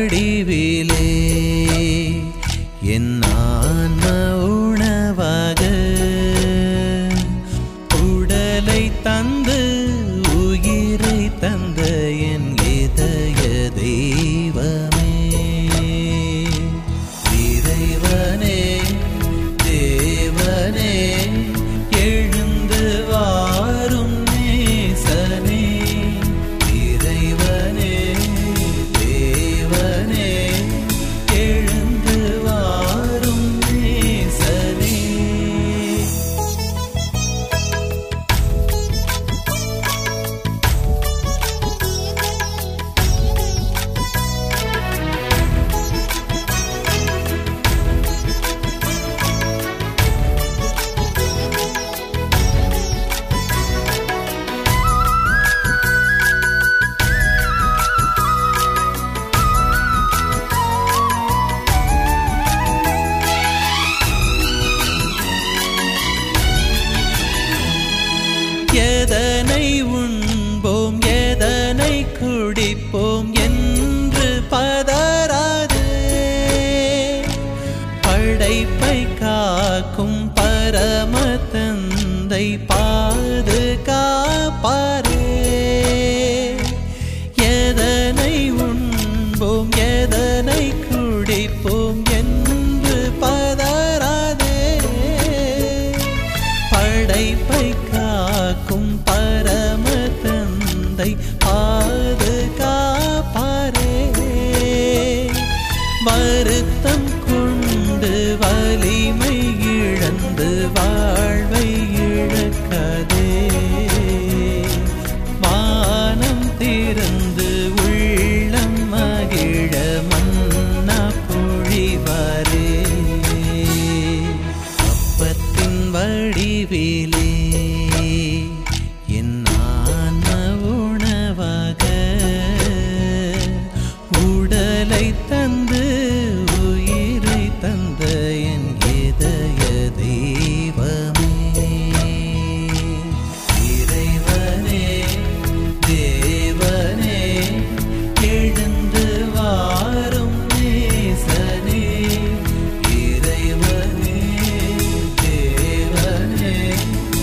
வடிவிலே என் ஆன்ம உணவாக உடலை தந்து உயிரை தந்த என் இதய தெய்வமே இறைவனே தேவனே எழுந்து வாரும் நேசனே இறைவனே தேவனே எழுந்து வாரும் நேசனே எதனை உண்போம் எதனை குடிப்போம் என்று பதறாதே படைப்பை காக்கும் பரம தந்தை பாதுகாப்பாரே எதனை உண்போம் எதனை குடிப்போம் என்று பதறாதே படைப்பை காக்கும் பரம தந்தை பாதுகாப்பாரே வருத்தம் கொண்டு வலிமை இழந்து வாழ்வை இழக்காதே வானம் திறந்து உள்ளம் மகிழ மன்னா பொழிவாரே அப்பத்தின் வடிவிலே என் ஆன்ம உணவாக உடலை தந்து உயிரை தந்த என் இதய தெய்வமே இறைவனே தேவனே எழுந்து வாரும் நேசனே இறைவனே தேவனே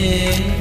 நேசனே